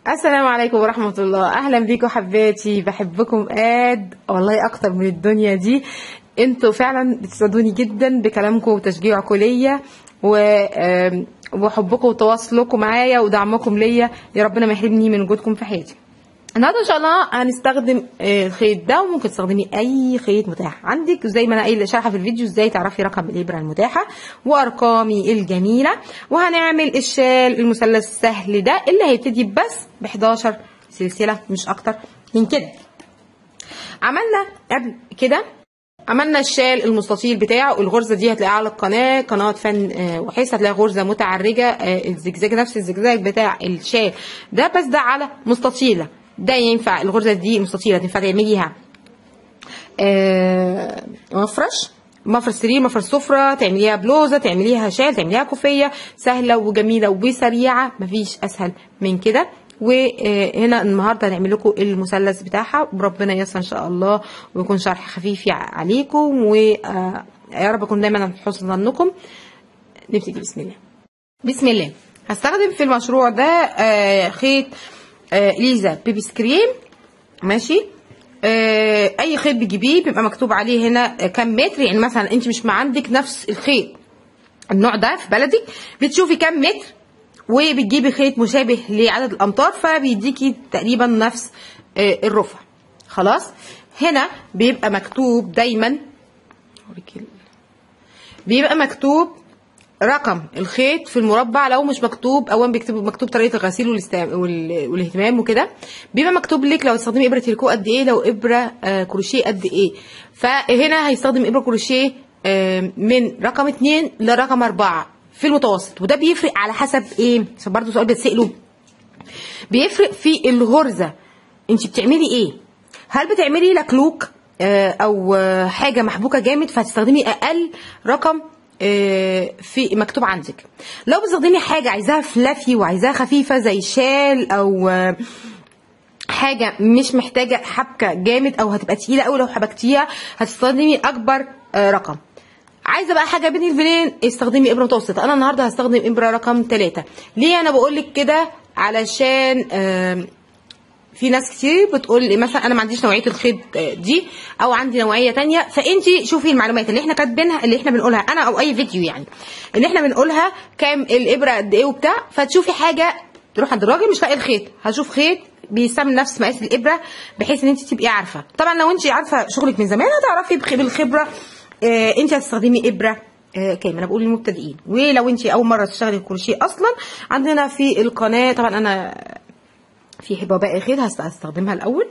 السلام عليكم ورحمة الله أهلا بيكم حباتي بحبكم قد والله أكتر من الدنيا دي انتوا فعلا بتسعدوني جدا بكلامكم وتشجيعكم ليا و آم، وحبكم وتواصلكم معايا ودعمكم ليا يا ربنا ما يحرمني من وجودكم في حياتي النهارده ان شاء الله هنستخدم آه، الخيط ده وممكن تستخدمي اي خيط متاح عندك زي ما انا قايله شارحه في الفيديو ازاي تعرفي رقم الابره المتاحه وارقامي الجميله وهنعمل الشال المثلث السهل ده اللي هيبتدي بس ب 11 سلسله مش اكتر من كده عملنا قبل كده عملنا الشال المستطيل بتاعه الغرزه دي هتلاقيها على القناه قناه فن آه، وحيس هتلاقي غرزه متعرجه آه، الزجزاج نفس الزجزاج بتاع الشال ده بس ده على مستطيله ده ينفع الغرزه دي مستطيله تنفع تعمليها آه، مفرش مفرش سرير مفرش سفرة تعمليها بلوزة تعمليها شال تعمليها كوفية سهلة وجميلة وسريعة مفيش أسهل من كده وهنا النهارده هنعمل لكم المثلث بتاعها وربنا ييسر ان شاء الله ويكون شرح خفيف عليكم ويا رب اكون دايما عند حسن ظنكم نبتدي بسم الله بسم الله هستخدم في المشروع ده آه، خيط آه، ليزا بيبي سكريم ماشي آه، اي خيط بتجيبيه بيبقى مكتوب عليه هنا آه، كام متر يعني مثلا انت مش ما عندك نفس الخيط النوع ده في بلدك بتشوفي كام متر وبتجيبي خيط مشابه لعدد الامتار فبيديكي تقريبا نفس آه، الرفع خلاص هنا بيبقى مكتوب دايما أوريكي ال- بيبقى مكتوب رقم الخيط في المربع لو مش مكتوب اولا بيكتب مكتوب طريقه الغسيل والاستعم- وال- والاهتمام وكده بيبقى مكتوب لك لو تستخدمي ابره تريكو قد ايه لو ابره آه، كروشيه قد ايه فهنا هيستخدم ابره كروشيه آه، من رقم اتنين لرقم اربعه في المتوسط وده بيفرق على حسب ايه عشان برضه سؤال بتساله بيفرق في الغرزه انت بتعملي ايه هل بتعملي لكلوك آه، او آه، حاجه محبوكه جامد فهتستخدمي اقل رقم آه، في مكتوب عندك لو بتستخدمي حاجه عايزاها فلافي وعايزاها خفيفه زي شال او آه، حاجه مش محتاجه حبكه جامد او هتبقى تقيله قوي لو حبكتيها هتستخدمي اكبر آه، رقم عايزه بقى حاجه بين البنين استخدمي ابره متوسطه انا النهارده هستخدم ابره رقم 3 ليه انا بقول لك كده علشان آم، في ناس كتير بتقول لي مثلا انا ما عنديش نوعيه الخيط آه، دي او عندي نوعيه تانية فانت شوفي المعلومات اللي احنا كاتبينها اللي احنا بنقولها انا او اي فيديو يعني اللي احنا بنقولها كام الابره قد ايه وبتاع فتشوفي حاجه تروح عند الراجل مش لاقي الخيط هشوف خيط بيستعمل نفس مقاس الابره بحيث ان انت تبقي عارفه طبعا لو انت عارفه شغلك من زمان هتعرفي بخ- بالخبره آه، انت هتستخدمي ابره آه، كام انا بقول للمبتدئين ولو انت اول مره تشتغلي الكروشيه اصلا عندنا في القناه طبعا انا في حبه باقي خيط هست- هستخدمها الاول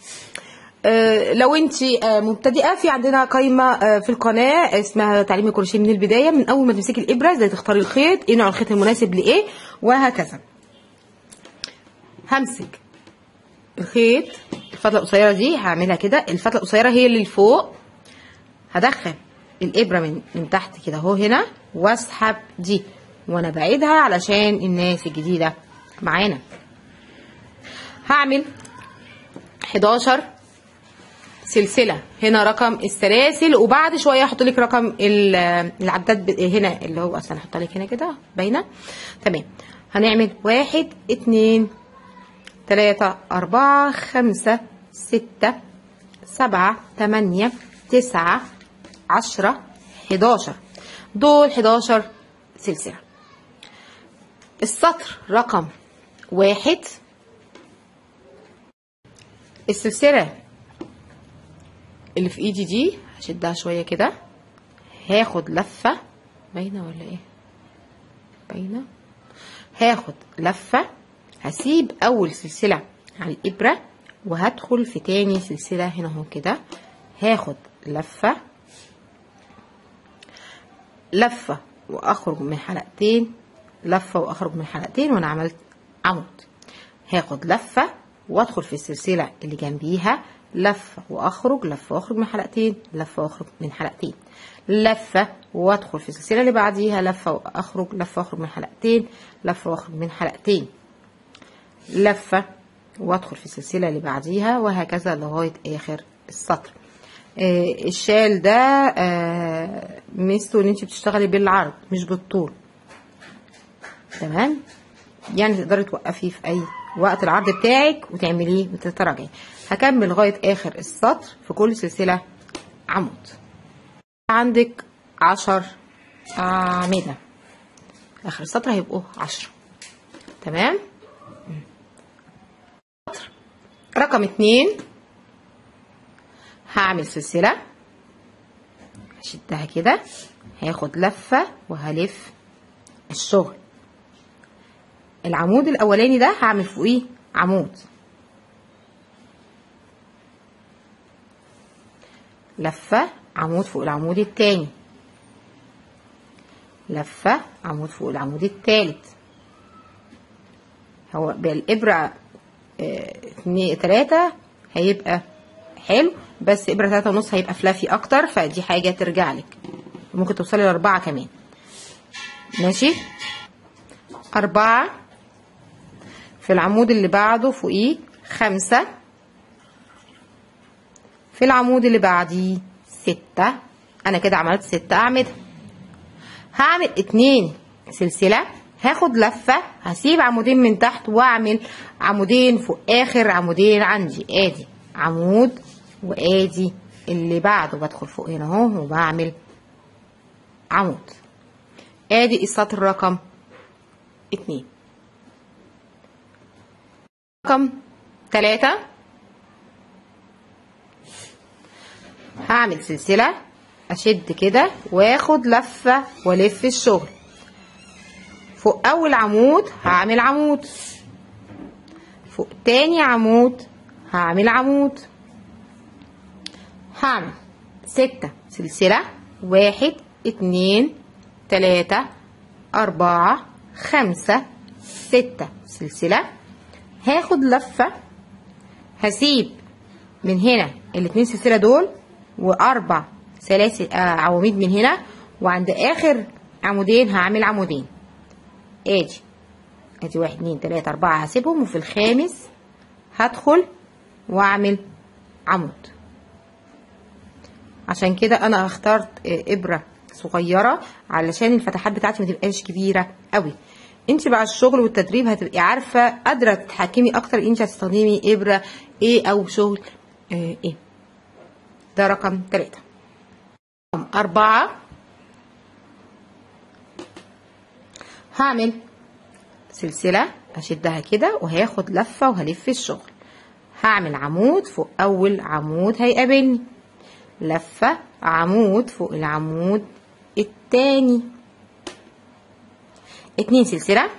آه، لو انت آه، مبتدئه في عندنا قايمه آه، في القناه اسمها تعليم الكروشيه من البدايه من اول ما تمسكي الابره ازاي تختاري الخيط ايه نوع الخيط المناسب لايه وهكذا همسك الخيط الفتله القصيره دي هعملها كده الفتله القصيره هي اللي لفوق هدخل الابره من من تحت كده اهو هنا واسحب دي وانا بعيدها علشان الناس الجديده معانا هعمل 11 سلسله هنا رقم السلاسل وبعد شويه احط لك رقم ال- العداد ب- هنا اللي هو اصلا احط لك هنا كده باينه تمام هنعمل واحد اتنين تلاتة أربعة خمسة ستة سبعة تمانية تسعة عشرة حداشر دول حداشر سلسلة السطر رقم واحد السلسلة اللي في ايدي دي هشدها شوية كده هاخد لفة باينة ولا ايه باينة هاخد لفة هسيب اول سلسلة على الابرة وهدخل في تاني سلسلة هنا اهو كده هاخد لفة لفة واخرج من حلقتين لفة واخرج من حلقتين وانا عملت عمود هاخد لفة وادخل في السلسلة اللي جنبيها لفة واخرج لفة واخرج من حلقتين لفة واخرج من حلقتين لفة وادخل في السلسلة اللي بعديها لفة واخرج لفة واخرج من حلقتين لفة واخرج من حلقتين لفة وادخل في السلسلة اللي بعديها وهكذا لغاية اخر السطر آه الشال ده آه ميزته ان انت بتشتغلي بالعرض مش بالطول تمام يعني تقدري توقفيه في اي وقت العرض بتاعك وتعمليه وتتراجعي هكمل لغايه اخر السطر في كل سلسله عمود عندك عشر اعمده اخر السطر هيبقوا عشرة تمام سطر رقم اتنين هعمل سلسله هشدها كده هاخد لفه وهلف الشغل العمود الاولاني ده هعمل فوقيه عمود لفه عمود فوق العمود التاني لفه عمود فوق العمود التالت هو بالابره اه تلاتة هيبقى حلو بس ابره تلاتة ونص هيبقى فلافي اكتر فدي حاجه ترجع لك ممكن توصلي لاربعه كمان ماشي أربعة في العمود اللي بعده فوقيه خمسة في العمود اللي بعديه ستة أنا كده عملت ستة أعمدة هعمل اتنين سلسلة هاخد لفة هسيب عمودين من تحت وأعمل عمودين فوق آخر عمودين عندي آدي عمود وآدي اللي بعده بدخل فوق هنا أهو وبعمل عمود ادي السطر رقم اتنين رقم تلاتة هعمل سلسلة اشد كده واخد لفة والف الشغل فوق اول عمود هعمل عمود فوق تاني عمود هعمل عمود هعمل ستة سلسلة واحد اتنين تلاتة أربعة خمسة ستة سلسلة هاخد لفة هسيب من هنا الاتنين سلسلة دول وأربع سلاسل آه عواميد من هنا وعند آخر عمودين هعمل عمودين ادي ادي واحد اتنين تلاتة أربعة هسيبهم وفي الخامس هدخل وأعمل عمود عشان كده أنا اخترت إبرة صغيره علشان الفتحات بتاعتي ما تبقاش كبيره قوي انت بقى الشغل والتدريب هتبقي عارفه قادره تتحكمي اكتر انت هتستخدمي ابره ايه او شغل اه ايه ده رقم ثلاثة رقم أربعة هعمل سلسلة أشدها كده وهاخد لفة وهلف الشغل هعمل عمود فوق أول عمود هيقابلني لفة عمود فوق العمود التاني اتنين سلسلة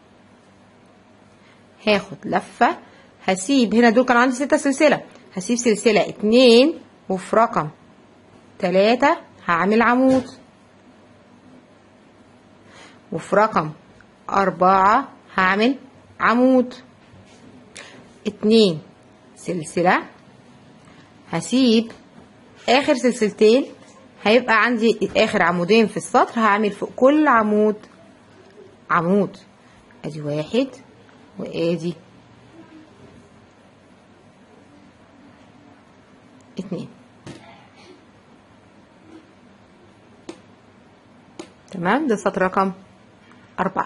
هاخد لفة هسيب هنا دول كان عندي ستة سلسلة هسيب سلسلة اتنين وفي رقم تلاتة هعمل عمود وفي رقم أربعة هعمل عمود اتنين سلسلة هسيب آخر سلسلتين هيبقى عندي اخر عمودين في السطر هعمل فوق كل عمود عمود ادي واحد وادي اتنين تمام ده سطر رقم أربعة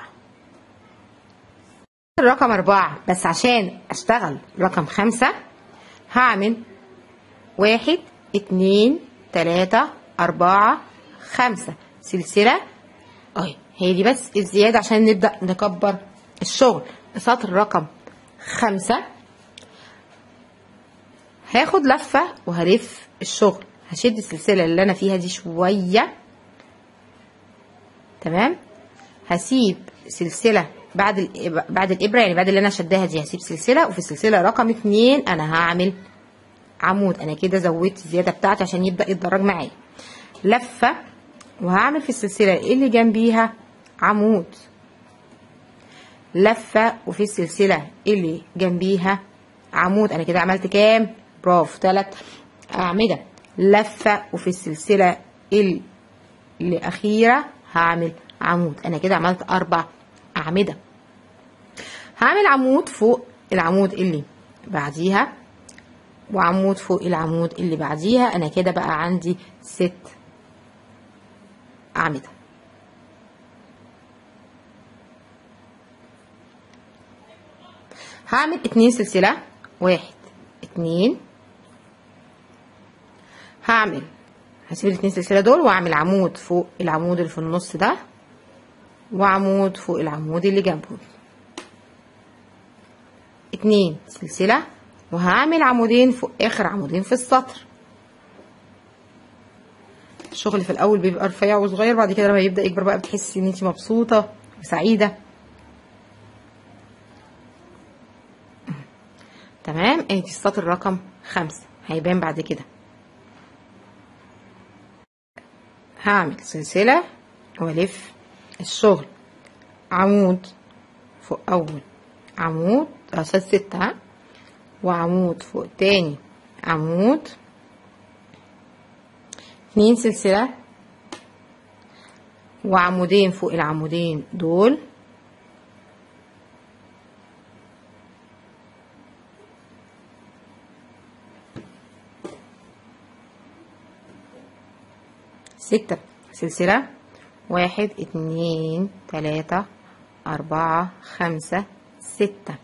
رقم أربعة بس عشان أشتغل رقم خمسة هعمل واحد اتنين تلاتة أربعة خمسة سلسلة أهي هي دي بس الزيادة عشان نبدأ نكبر الشغل سطر رقم خمسة هاخد لفة وهلف الشغل هشد السلسلة اللي أنا فيها دي شوية تمام هسيب سلسلة بعد الإب... بعد الإبرة يعني بعد اللي أنا شداها دي هسيب سلسلة وفي السلسلة رقم اتنين أنا هعمل عمود أنا كده زودت الزيادة بتاعتي عشان يبدأ يتدرج معايا لفة وهعمل في السلسلة اللي جنبيها عمود لفة وفي السلسلة اللي جنبيها عمود أنا كده عملت كام؟ برافو تلات أعمدة لفة وفي السلسلة اللي أخيرة هعمل عمود أنا كده عملت أربع أعمدة هعمل عمود فوق العمود اللي بعديها وعمود فوق العمود اللي بعديها أنا كده بقى عندي ست أعمدة هعمل اتنين سلسلة واحد اتنين هعمل هسيب الاتنين سلسلة دول واعمل عمود فوق العمود اللي في النص ده وعمود فوق العمود اللي جنبه اتنين سلسلة وهعمل عمودين فوق اخر عمودين في السطر الشغل في الاول بيبقى رفيع وصغير بعد كده لما يبدا يكبر بقى بتحسي ان انت مبسوطه وسعيده تمام ادي السطر رقم خمسة هيبان بعد كده هعمل سلسلة والف الشغل عمود فوق اول عمود اساس ستة ها وعمود فوق تاني عمود اتنين سلسلة وعمودين فوق العمودين دول ستة سلسلة واحد اتنين تلاتة أربعة خمسة ستة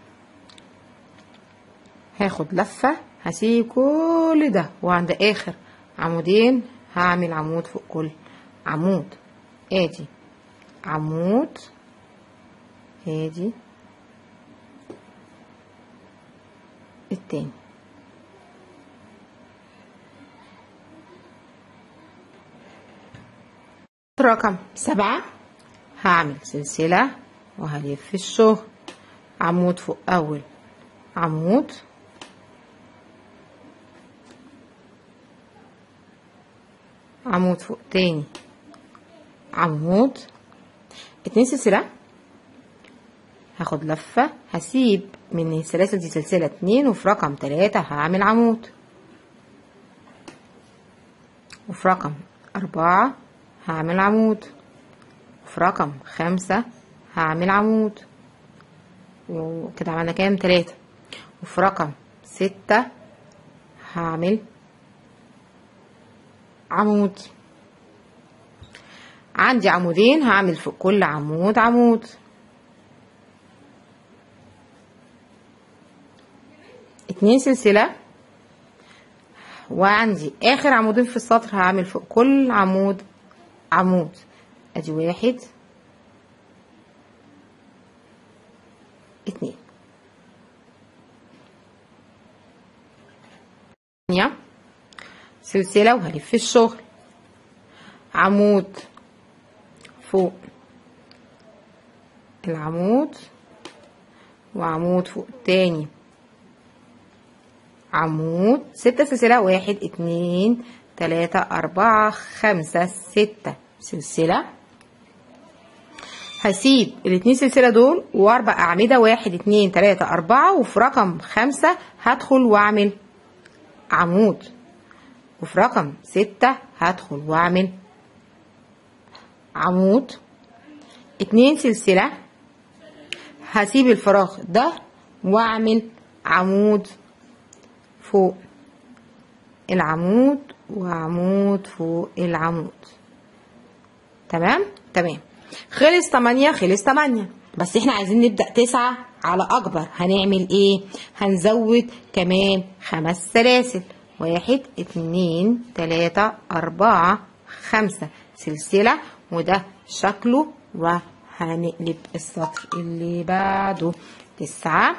هاخد لفة هسيب كل ده وعند آخر عمودين هعمل عمود فوق كل عمود ادي عمود ادي التاني رقم سبعة هعمل سلسلة وهلف الشغل عمود فوق أول عمود عمود فوق تاني عمود اتنين سلسلة هاخد لفة هسيب من السلاسل دي سلسلة اتنين وفي رقم تلاتة هعمل عمود وفي رقم أربعة هعمل عمود وفي رقم خمسة هعمل عمود وكده عملنا كام تلاتة وفي رقم ستة هعمل عمود عندي عمودين هعمل فوق كل عمود عمود اتنين سلسلة وعندي اخر عمودين في السطر هعمل فوق كل عمود عمود ادي واحد اتنين سلسلة وهلف الشغل عمود فوق العمود وعمود فوق تاني عمود ستة سلسلة واحد اتنين تلاتة أربعة خمسة ستة سلسلة هسيب الاتنين سلسلة دول واربع أعمدة واحد اتنين تلاتة أربعة وفي رقم خمسة هدخل واعمل عمود وفي رقم ستة هدخل واعمل عمود اتنين سلسلة هسيب الفراغ ده واعمل عمود فوق العمود وعمود فوق العمود تمام تمام خلص تمانية خلص تمانية بس احنا عايزين نبدأ تسعة على أكبر هنعمل ايه هنزود كمان خمس سلاسل واحد اتنين تلاتة أربعة خمسة سلسلة وده شكله وهنقلب السطر اللي بعده تسعة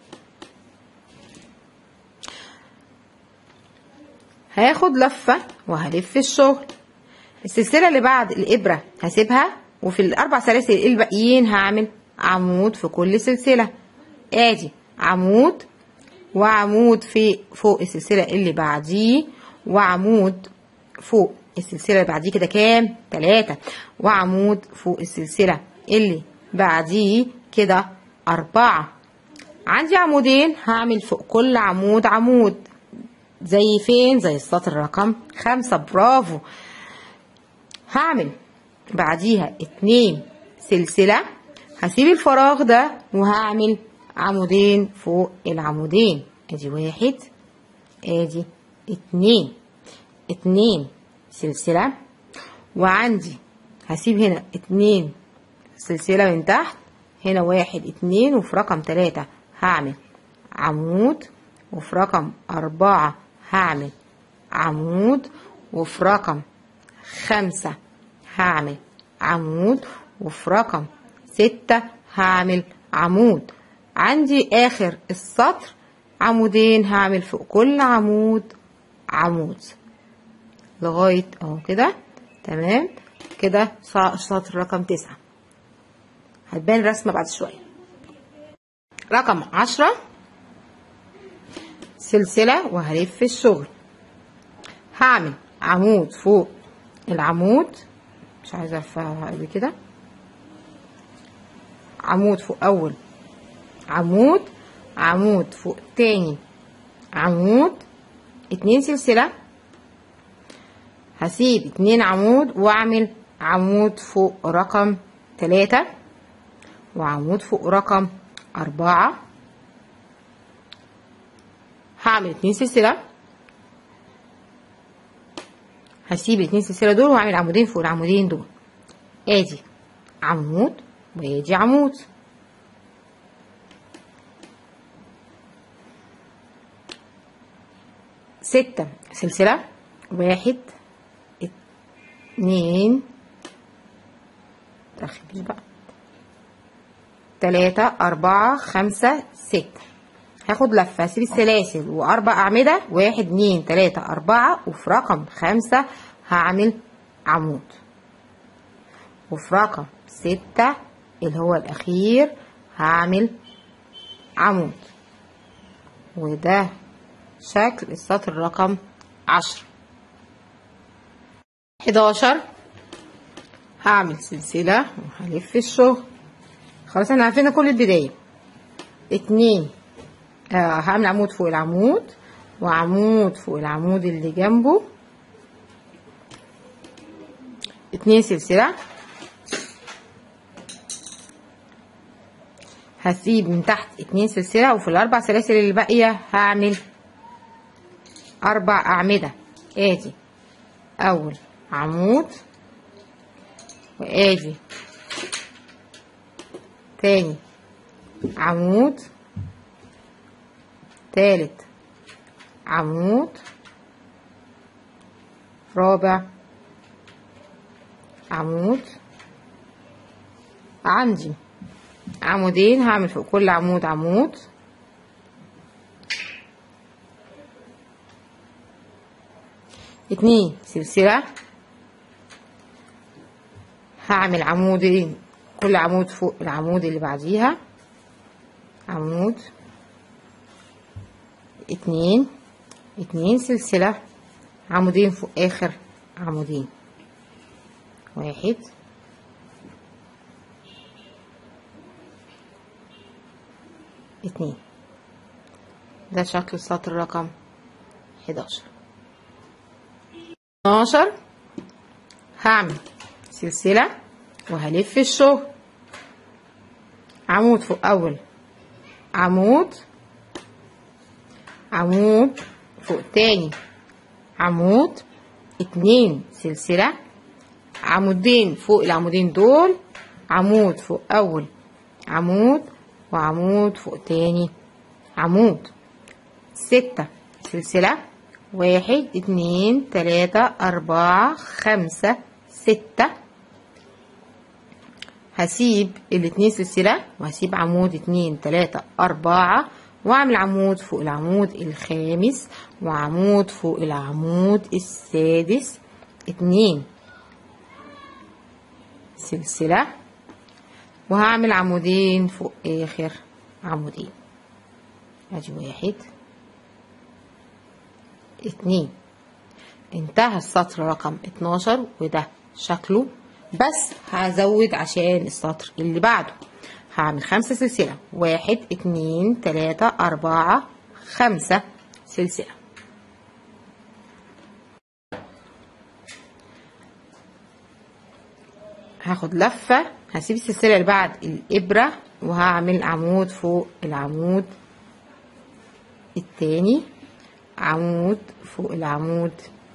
هاخد لفة وهلف الشغل السلسلة اللي بعد الإبرة هسيبها وفي الأربع سلاسل الباقيين هعمل عمود في كل سلسلة ادي عمود وعمود في فوق السلسلة اللي بعديه وعمود فوق السلسلة اللي بعديه كده كام؟ تلاتة وعمود فوق السلسلة اللي بعديه كده أربعة عندي عمودين هعمل فوق كل عمود عمود زي فين؟ زي السطر رقم خمسة برافو هعمل بعديها اتنين سلسلة هسيب الفراغ ده وهعمل عمودين فوق العمودين ادي واحد ادي اتنين اتنين سلسلة وعندي هسيب هنا اتنين سلسلة من تحت هنا واحد اتنين وفي رقم تلاتة هعمل عمود وفي رقم أربعة هعمل عمود وفي رقم خمسة هعمل عمود وفي رقم ستة هعمل عمود عندي آخر السطر عمودين هعمل فوق كل عمود عمود لغاية اهو كده تمام كده سطر رقم تسعة هتبان الرسمة بعد شوية رقم عشرة سلسلة وهلف الشغل هعمل عمود فوق العمود مش عايزة ارفعها قبل كده عمود فوق اول عمود عمود فوق تاني عمود اتنين سلسلة هسيب اتنين عمود واعمل عمود فوق رقم تلاتة وعمود فوق رقم أربعة هعمل اتنين سلسلة هسيب الاتنين سلسلة دول وهعمل عمودين فوق العمودين دول ادي عمود وادي عمود ستة سلسلة واحد اتنين مترخمش بقى تلاتة أربعة خمسة ستة هاخد لفة هسيب السلاسل وأربع أعمدة واحد اتنين تلاتة أربعة وفي رقم خمسة هعمل عمود وفي رقم ستة اللي هو الأخير هعمل عمود وده شكل السطر رقم عشرة حداشر هعمل سلسلة وهلف الشغل خلاص احنا عارفين كل البداية اتنين آه هعمل عمود فوق العمود وعمود فوق العمود اللي جنبه اتنين سلسلة هسيب من تحت اتنين سلسلة وفي الأربع سلاسل اللي باقية هعمل أربع أعمدة آدي أول عمود وآدي تاني عمود تالت عمود رابع عمود عندي عمودين هعمل فوق كل عمود عمود اتنين سلسلة هعمل عمودين كل عمود فوق العمود اللي بعديها عمود اتنين اتنين سلسلة عمودين فوق اخر عمودين واحد اتنين ده شكل السطر رقم حداشر اتناشر هعمل سلسلة وهلف الشغل عمود فوق أول عمود عمود فوق تاني عمود اتنين سلسلة عمودين فوق العمودين دول عمود فوق أول عمود وعمود فوق تاني عمود ستة سلسلة واحد اتنين تلاتة أربعة خمسة ستة هسيب الاتنين سلسلة وهسيب عمود اتنين تلاتة أربعة وأعمل عمود فوق العمود الخامس وعمود فوق العمود السادس اتنين سلسلة وهعمل عمودين فوق آخر عمودين ادي واحد اتنين انتهى السطر رقم اتناشر وده شكله بس هزود عشان السطر اللي بعده هعمل خمسة سلسلة واحد اتنين تلاتة أربعة خمسة سلسلة هاخد لفة هسيب السلسلة اللي بعد الإبرة وهعمل عمود فوق العمود التاني عمود فوق العمود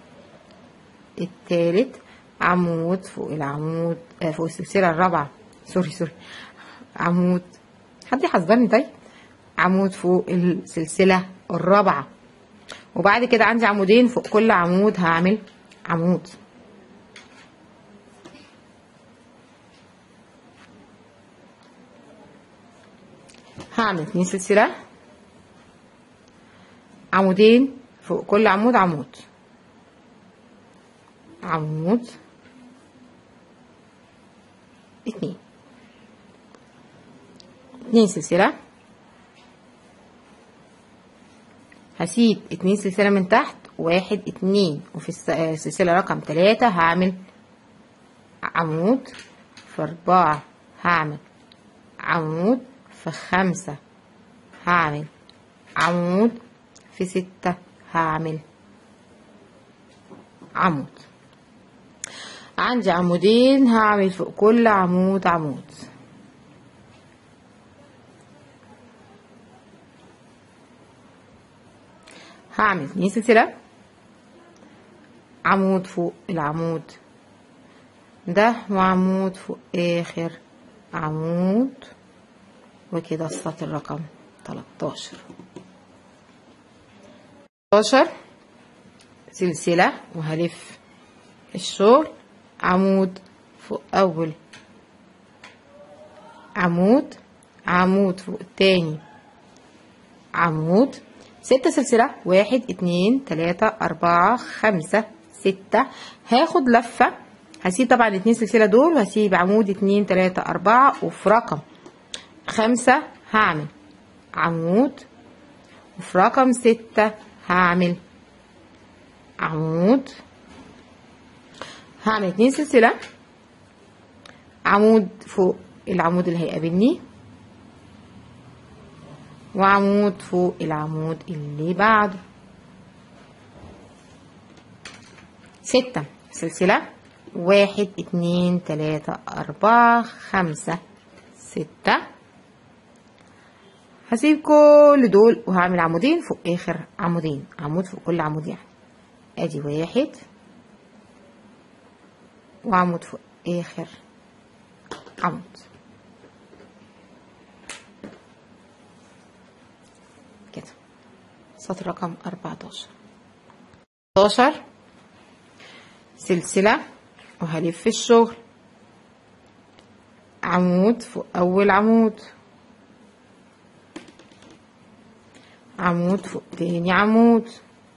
التالت عمود فوق العمود آه فوق السلسلة الرابعة سوري سوري عمود حد يحذرني طيب عمود فوق السلسلة الرابعة وبعد كده عندي عمودين فوق كل عمود هعمل عمود هعمل اتنين سلسلة عمودين فوق كل عمود عمود عمود اتنين اتنين سلسلة هسيب اتنين سلسلة من تحت واحد اتنين وفي الس- آه، السلسلة رقم تلاتة هعمل عمود في أربعة هعمل عمود في خمسة هعمل عمود في ستة هعمل عمود عندي عمودين هعمل فوق كل عمود عمود هعمل اتنين سلسلة عمود فوق العمود ده وعمود فوق آخر عمود وكده السطر رقم 13 13 سلسلة وهلف الشغل عمود فوق أول عمود عمود فوق التاني عمود ستة سلسلة واحد اتنين تلاتة أربعة خمسة ستة هاخد لفة هسيب طبعا الاتنين سلسلة دول وهسيب عمود اتنين تلاتة أربعة وفي رقم خمسة هعمل عمود وفي رقم ستة هعمل عمود هعمل اتنين سلسلة عمود فوق العمود اللي هيقابلني وعمود فوق العمود اللي بعده ستة سلسلة واحد اتنين تلاتة أربعة خمسة ستة هسيب كل دول وهعمل عمودين فوق آخر عمودين عمود فوق كل عمود يعني ادي واحد وعمود فوق آخر عمود كده سطر رقم 14 14 سلسلة وهلف الشغل عمود فوق أول عمود عمود فوق تاني عمود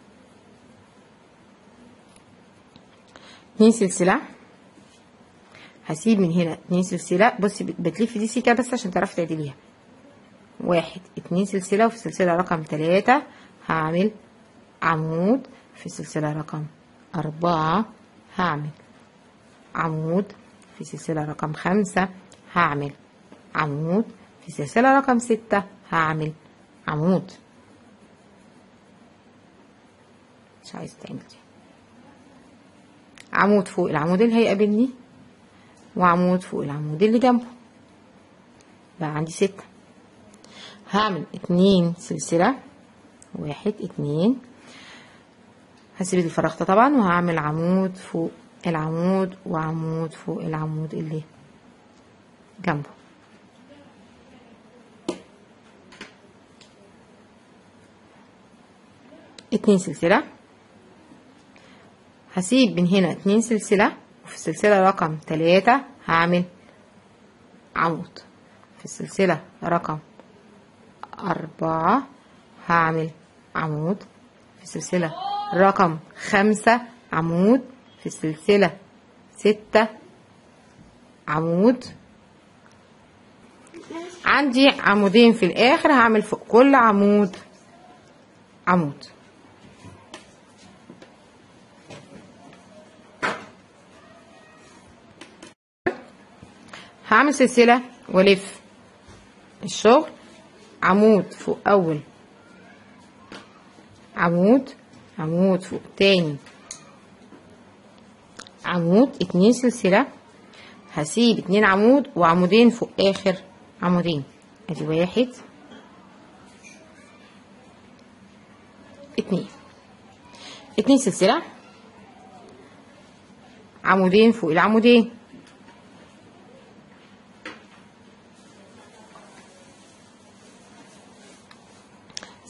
اتنين سلسلة هسيب من هنا اتنين سلسلة بصي بت- بتلف دي سيكة بس عشان تعرفي تعدليها واحد اتنين سلسلة وفي السلسلة رقم تلاتة هعمل عمود في السلسلة رقم أربعة هعمل عمود في سلسلة رقم خمسة هعمل عمود في سلسلة رقم ستة هعمل عمود مش عايز تعمل دي عمود فوق العمود اللي هيقابلني وعمود فوق العمود اللي جنبه بقى عندي ستة هعمل اتنين سلسلة واحد اتنين هسيب الفراغ ده طبعا وهعمل عمود فوق العمود وعمود فوق العمود اللي جنبه اتنين سلسلة هسيب من هنا اتنين سلسلة وفي السلسلة رقم تلاتة هعمل عمود في السلسلة رقم أربعة هعمل عمود في السلسلة رقم خمسة عمود في السلسلة ستة عمود عندي عمودين في الآخر هعمل فوق كل عمود عمود هعمل سلسلة والف الشغل عمود فوق أول عمود عمود فوق تاني عمود اتنين سلسلة هسيب اتنين عمود وعمودين فوق آخر عمودين ادي واحد اتنين اتنين سلسلة عمودين فوق العمودين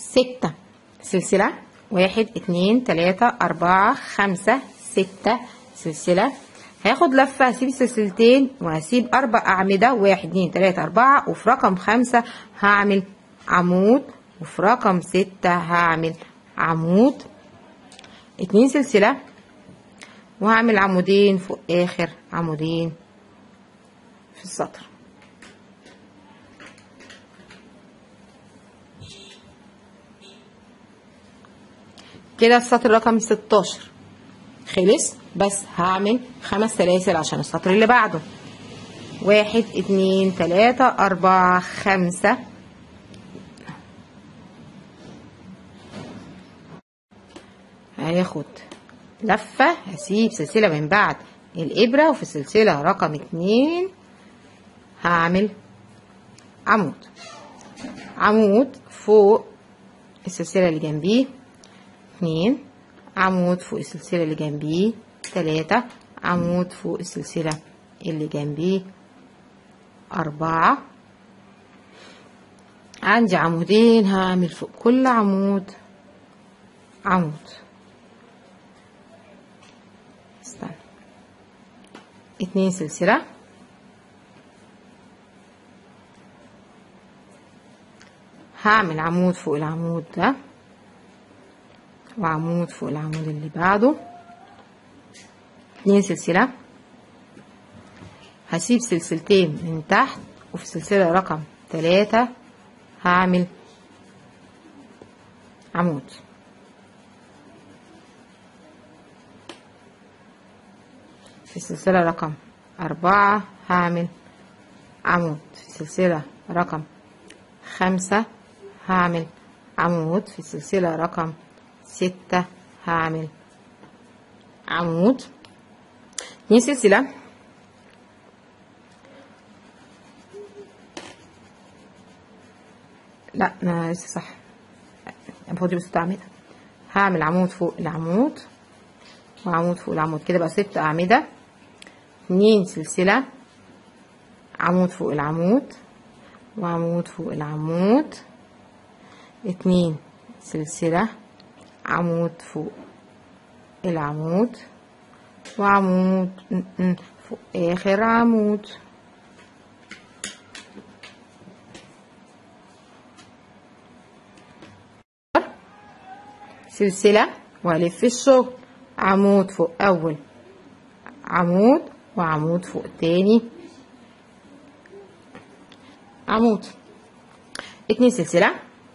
ستة سلسلة واحد اتنين تلاتة أربعة خمسة ستة سلسلة هاخد لفة هسيب سلسلتين وهسيب أربع أعمدة واحد اتنين تلاتة أربعة وفي رقم خمسة هعمل عمود وفي رقم ستة هعمل عمود اتنين سلسلة وهعمل عمودين فوق آخر عمودين في السطر كده السطر رقم 16 خلص بس هعمل خمس سلاسل عشان السطر اللي بعده واحد اتنين تلاتة أربعة خمسة هاخد لفة هسيب سلسلة من بعد الإبرة وفي السلسلة رقم اتنين هعمل عمود عمود فوق السلسلة اللي جنبيه اتنين عمود فوق السلسلة اللي جنبيه تلاتة عمود فوق السلسلة اللي جنبيه أربعة عندي عمودين هعمل فوق كل عمود عمود استنى اتنين سلسلة هعمل عمود فوق العمود ده وعمود فوق العمود اللي بعده اتنين سلسلة هسيب سلسلتين من تحت وفي السلسلة رقم تلاتة هعمل عمود في السلسلة رقم أربعة هعمل عمود في السلسلة رقم خمسة هعمل عمود في السلسلة رقم ستة هعمل عمود اتنين سلسلة لا انا لسه صح المفروض يبقى ست اعمدة هعمل عمود فوق العمود وعمود فوق العمود كده بقى ست اعمدة اتنين سلسلة عمود فوق العمود وعمود فوق العمود اتنين سلسلة عمود فوق العمود وعمود فوق آخر عمود سلسلة وألف الشغل عمود فوق أول عمود وعمود فوق تاني عمود اتنين سلسلة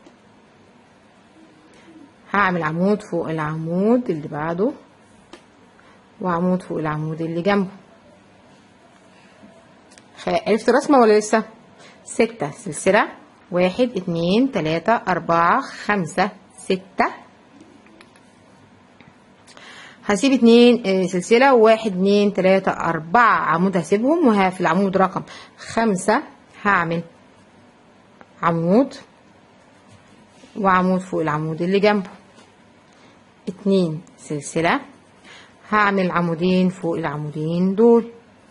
هعمل عمود فوق العمود اللي بعده وعمود فوق العمود اللي جنبه عرفت الرسمة ولا لسه ستة سلسلة واحد اتنين تلاتة أربعة خمسة ستة هسيب اتنين سلسلة واحد اتنين تلاتة أربعة عمود هسيبهم وفي العمود رقم خمسة هعمل عمود وعمود فوق العمود اللي جنبه اتنين سلسلة هعمل عمودين فوق العمودين دول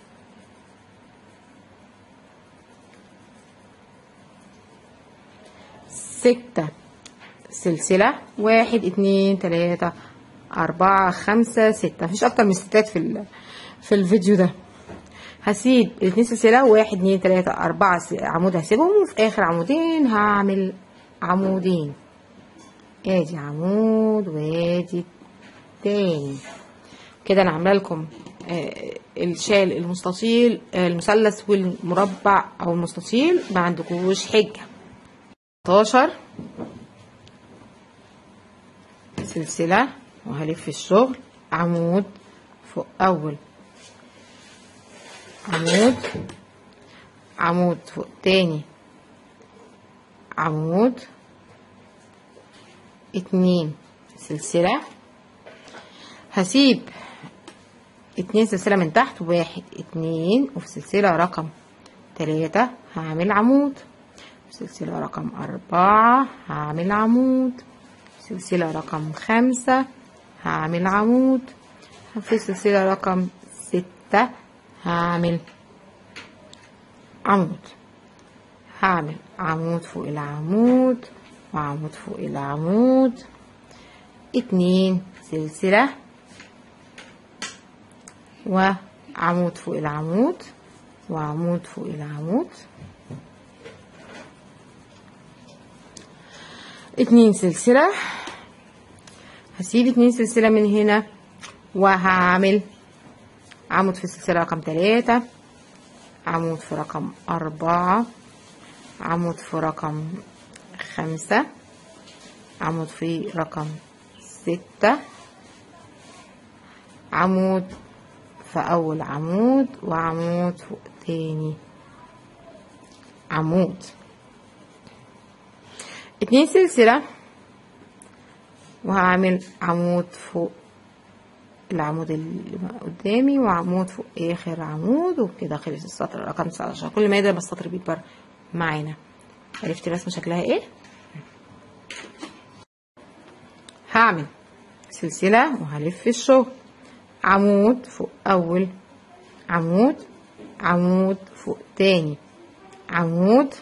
ستة سلسلة واحد اتنين تلاتة أربعة خمسة ستة مفيش أكتر من ستات في في الفيديو ده هسيب الاتنين سلسلة واحد اتنين تلاتة أربعة عمود هسيبهم وفي آخر عمودين هعمل عمودين ادي عمود وادي تاني كده انا عامله لكم آه الشال المستطيل آه المثلث والمربع او المستطيل ما عندكوش حجه 16 سلسله وهلف الشغل عمود فوق اول عمود عمود فوق تاني عمود اتنين سلسلة هسيب اتنين سلسلة من تحت واحد اتنين وفي سلسلة رقم تلاتة هعمل عمود في سلسلة رقم أربعة هعمل عمود سلسلة رقم خمسة هعمل عمود في سلسلة رقم ستة هعمل عمود هعمل عمود فوق العمود وعمود فوق العمود اتنين سلسلة وعمود فوق العمود وعمود فوق العمود اتنين سلسلة هسيب اتنين سلسلة من هنا وهعمل عمود في السلسلة رقم تلاتة عمود في رقم أربعة عمود في رقم خمسة عمود في رقم ستة عمود في أول عمود وعمود فوق تاني عمود اتنين سلسلة وهعمل عمود فوق العمود اللي قدامي وعمود فوق اخر عمود وكده خلص السطر رقم 19 كل ما يقدر السطر بيكبر معانا عرفتي الرسمه شكلها ايه هعمل سلسله وهلف الشغل عمود فوق اول عمود عمود فوق تاني عمود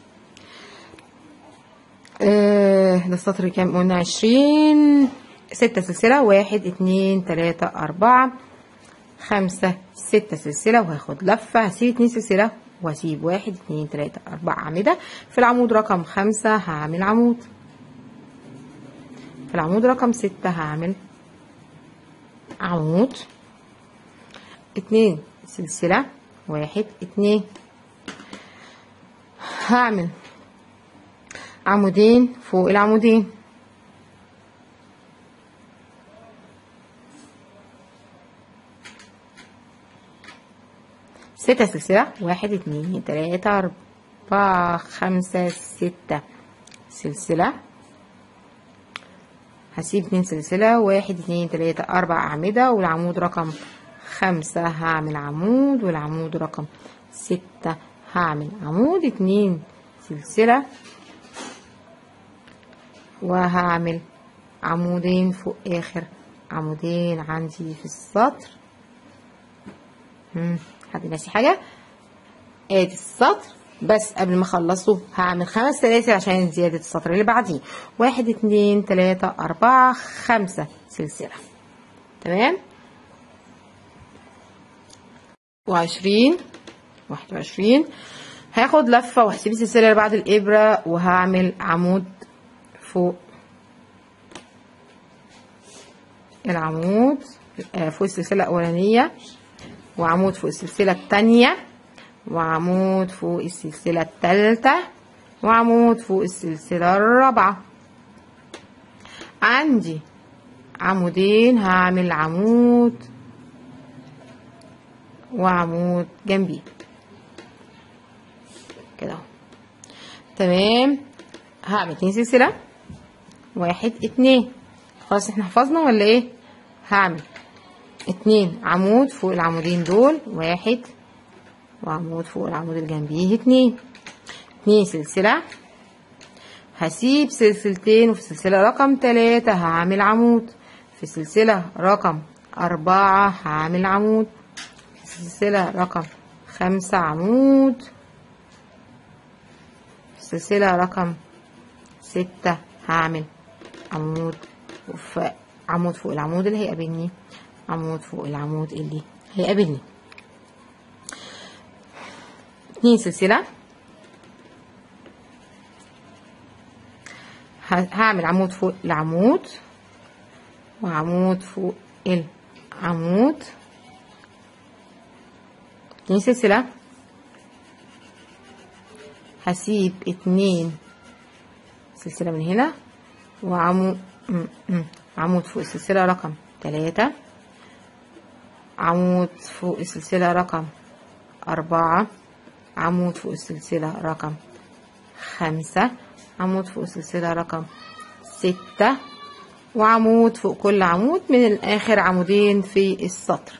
آه ده السطر كام قلنا عشرين ستة سلسلة واحد اتنين تلاتة أربعة خمسة ستة سلسلة وهاخد لفة هسيب اتنين سلسلة وهسيب واحد اتنين تلاتة أربعة أعمدة في العمود رقم خمسة هعمل عمود في العمود رقم ستة هعمل عمود اتنين سلسلة واحد اتنين هعمل عمودين فوق العمودين ستة سلسلة واحد اتنين تلاتة أربعة خمسة ستة سلسلة هسيب اتنين سلسلة واحد اتنين تلاتة أربع أعمدة والعمود رقم خمسة هعمل عمود والعمود رقم ستة هعمل عمود اتنين سلسلة وهعمل عمودين فوق آخر عمودين عندي في السطر مم. حد ناسي حاجة ادي السطر بس قبل ما اخلصه هعمل خمس سلاسل عشان زيادة السطر اللي بعديه واحد اتنين تلاتة أربعة خمسة سلسلة تمام وعشرين واحد وعشرين هاخد لفة وهسيب السلسلة اللي بعد الإبرة وهعمل عمود فوق العمود فوق السلسلة الأولانية وعمود فوق السلسلة التانية وعمود فوق السلسلة التالتة وعمود فوق السلسلة الرابعة عندي عمودين هعمل عمود وعمود جنبي كده تمام هعمل اتنين سلسلة واحد اتنين خلاص احنا حفظنا ولا ايه هعمل اتنين عمود فوق العمودين دول واحد وعمود فوق العمود اللي جنبيه اتنين اتنين سلسلة هسيب سلسلتين وفي سلسلة رقم تلاتة هعمل عمود في سلسلة رقم أربعة هعمل عمود في سلسلة رقم خمسة عمود في سلسلة رقم ستة هعمل عمود وفي عمود فوق العمود اللي هيقابلني عمود فوق العمود اللي هيقابلني اتنين سلسلة هعمل عمود فوق العمود وعمود فوق العمود اتنين سلسلة هسيب اتنين سلسلة من هنا وعمود عمود فوق السلسلة رقم تلاتة عمود فوق السلسلة رقم أربعة عمود فوق السلسلة رقم خمسة عمود فوق السلسلة رقم ستة وعمود فوق كل عمود من الآخر عمودين في السطر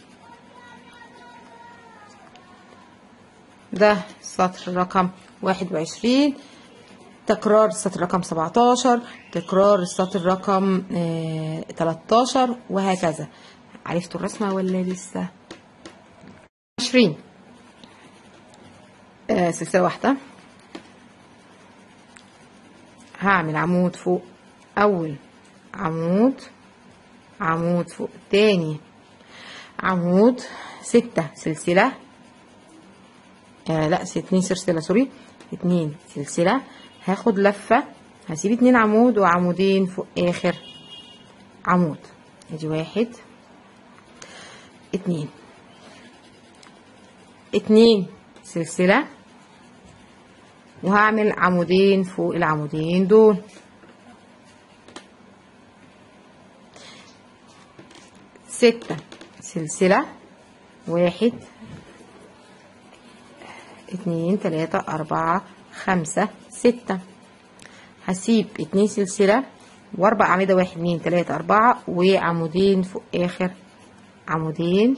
ده سطر رقم واحد وعشرين تكرار السطر رقم سبعتاشر تكرار السطر رقم تلاتاشر وهكذا عرفتوا الرسمة ولا لسه عشرين آه سلسلة واحدة هعمل عمود فوق اول عمود عمود فوق تاني عمود ستة سلسلة آه لا س- اتنين سلسلة سوري اتنين سلسلة هاخد لفة هسيب اتنين عمود وعمودين فوق اخر عمود ادي واحد اتنين اتنين سلسلة وهعمل عمودين فوق العمودين دول ستة سلسلة واحد اتنين تلاتة أربعة خمسة ستة هسيب اتنين سلسلة وأربع أعمدة واحد اتنين تلاتة أربعة وعمودين فوق آخر عمودين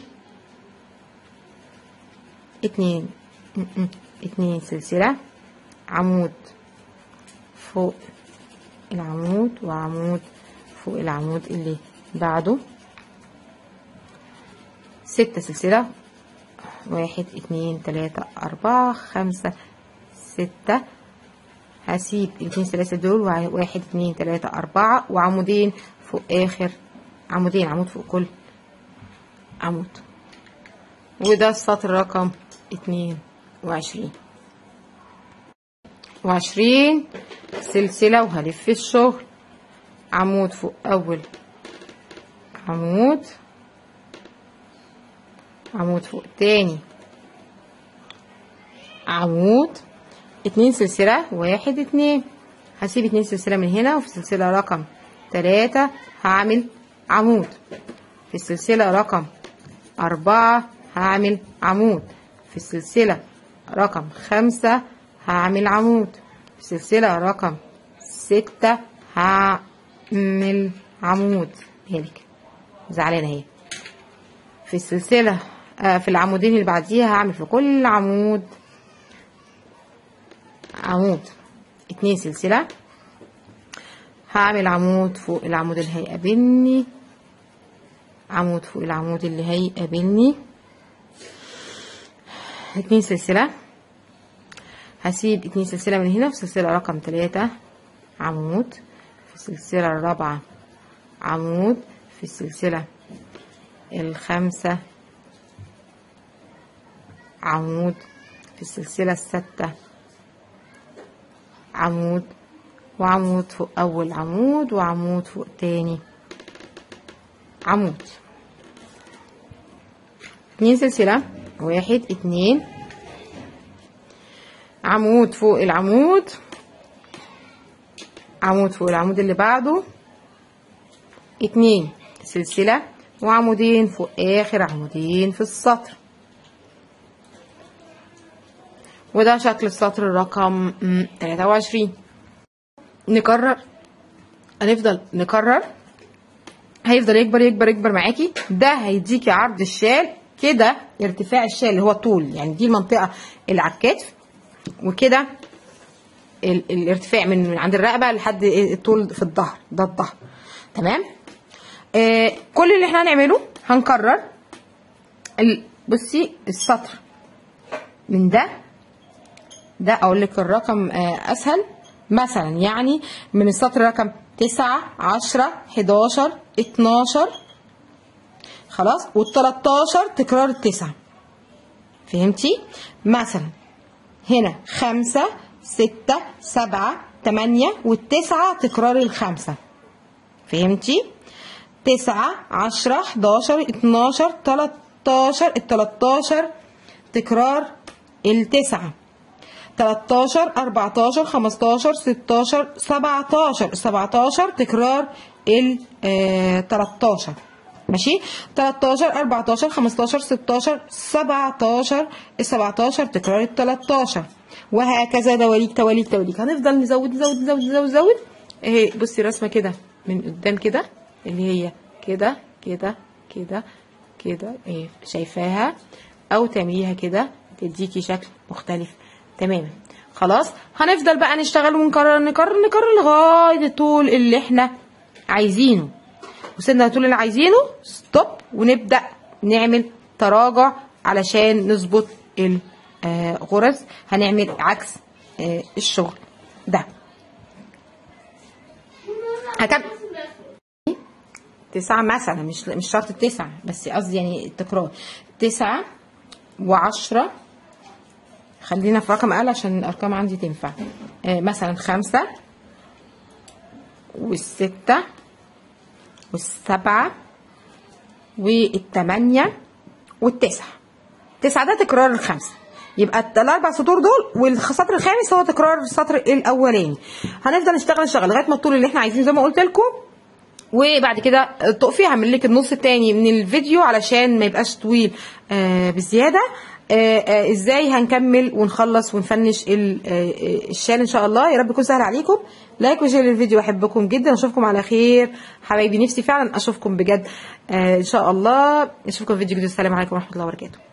اتنين م- م. اتنين سلسلة عمود فوق العمود وعمود فوق العمود اللي بعده ستة سلسلة واحد اتنين تلاتة أربعة خمسة ستة هسيب الاتنين سلاسل دول وع- واحد اتنين تلاتة أربعة وعمودين فوق آخر عمودين عمود فوق كل عمود وده السطر رقم اتنين وعشرين وعشرين سلسلة وهلف الشغل عمود فوق أول عمود عمود فوق تاني عمود اتنين سلسلة واحد اتنين هسيب اتنين سلسلة من هنا وفي السلسلة رقم تلاتة هعمل عمود في السلسلة رقم أربعة هعمل عمود في السلسلة رقم خمسة هعمل عمود في السلسلة رقم ستة هعمل عمود هيك زعلانة اهي في السلسلة آه، في العمودين اللي بعديها هعمل في كل عمود عمود اتنين سلسلة هعمل عمود فوق العمود اللي هيقابلني عمود فوق العمود اللي هيقابلني اتنين سلسلة هسيب اتنين سلسلة من هنا في سلسلة رقم تلاتة عمود في السلسلة الرابعة عمود في السلسلة الخامسة عمود في السلسلة الستة عمود وعمود فوق أول عمود وعمود فوق تاني عمود اتنين سلسلة واحد اتنين عمود فوق العمود عمود فوق العمود اللي بعده اتنين سلسلة وعمودين فوق آخر عمودين في السطر وده شكل السطر رقم تلاتة وعشرين نكرر هنفضل نكرر هيفضل يكبر يكبر يكبر معاكي ده هيديكي عرض الشال كده ارتفاع الشال اللي هو الطول يعني دي المنطقة اللي على الكتف وكده ال- الارتفاع من من عند الرقبة لحد الطول في الظهر ده الظهر تمام آه كل اللي احنا هنعمله هنكرر ال- بصي السطر من ده ده اقول لك الرقم آه اسهل مثلا يعني من السطر رقم تسعة عشرة حداشر اتناشر خلاص والتلاتاشر تكرار التسعة فهمتي مثلا هنا خمسة ستة سبعة تمانية والتسعة تكرار الخمسة فهمتي تسعة عشرة حداشر اتناشر تلاتاشر التلاتاشر تكرار التسعة 13 14 15 16 17 17 تكرار ال آه، 13 ماشي 13 14 15 16 17 ال 17 تكرار ال 13 وهكذا دواليك تواليك تواليك هنفضل نزود نزود نزود نزود نزود اهي بصي رسمه كده من قدام كده اللي هي كده كده كده كده اهي شايفاها او تعمليها كده تديكي شكل مختلف تماما خلاص هنفضل بقى نشتغل ونكرر نكرر نكرر لغايه الطول اللي احنا عايزينه وصلنا للطول اللي عايزينه ستوب ونبدا نعمل تراجع علشان نظبط الغرز هنعمل عكس آه، الشغل ده هكمل تسعة مثلا مش مش شرط التسعة بس قصدي يعني التكرار تسعة وعشرة خلينا في رقم أقل عشان الأرقام عندي تنفع آه مثلا خمسة والستة والسبعة والثمانية والتسعة تسعة ده تكرار الخمسة يبقى الت- الأربع سطور دول والسطر الخامس هو تكرار السطر الأولاني هنفضل نشتغل نشتغل لغاية ما الطول اللي احنا عايزينه زي ما قلت لكم وبعد كده تقفي هعمل لك النص التاني من الفيديو علشان ما يبقاش طويل آه بزياده آه آه ازاي هنكمل ونخلص ونفنش ال- آه آه، الشال ان شاء الله يا رب يكون سهل عليكم لايك وشير للفيديو احبكم جدا اشوفكم على خير حبايبي نفسي فعلا اشوفكم بجد آه ان شاء الله اشوفكم في فيديو جديد السلام عليكم ورحمه الله وبركاته